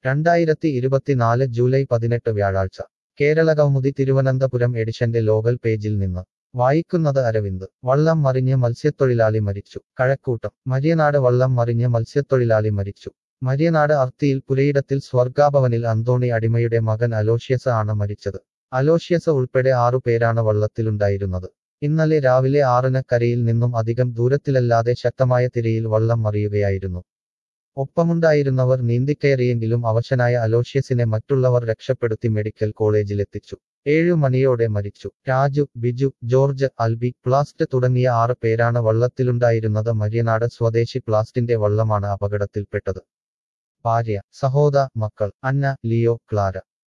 രണ്ടായിരത്തി ഇരുപത്തിനാല് ജൂലൈ പതിനെട്ട് വ്യാഴാഴ്ച കേരള കൗമുദി തിരുവനന്തപുരം എഡിഷന്റെ ലോകൽ പേജിൽ നിന്ന് വായിക്കുന്നത് അരവിന്ദ് വള്ളം മറിഞ്ഞ് മത്സ്യത്തൊഴിലാളി മരിച്ചു കഴക്കൂട്ടം മര്യനാട് വള്ളം മറിഞ്ഞ് മത്സ്യത്തൊഴിലാളി മരിച്ചു മര്യനാട് അർത്തിയിൽ പുരയിടത്തിൽ സ്വർഗാഭവനിൽ അന്തോണി അടിമയുടെ മകൻ അലോഷ്യസ് ആണ് മരിച്ചത് അലോഷ്യസ് ഉൾപ്പെടെ ആറു പേരാണ് വള്ളത്തിലുണ്ടായിരുന്നത് ഇന്നലെ രാവിലെ ആറിന് കരയിൽ നിന്നും അധികം ദൂരത്തിലല്ലാതെ ശക്തമായ തിരയിൽ വള്ളം മറിയുകയായിരുന്നു ഒപ്പമുണ്ടായിരുന്നവർ നീന്തിക്കയറിയെങ്കിലും അവശനായ അലോഷ്യസിനെ മറ്റുള്ളവർ രക്ഷപ്പെടുത്തി മെഡിക്കൽ കോളേജിലെത്തിച്ചു ഏഴു മണിയോടെ മരിച്ചു രാജു ബിജു ജോർജ് അൽബി പ്ലാസ്റ്റ് തുടങ്ങിയ ആറ് പേരാണ് വള്ളത്തിലുണ്ടായിരുന്നത് മര്യനാട് സ്വദേശി പ്ലാസ്റ്റിന്റെ വള്ളമാണ് അപകടത്തിൽപ്പെട്ടത് ഭാര്യ സഹോദ മക്കൾ അന്ന ലിയോ ക്ലാര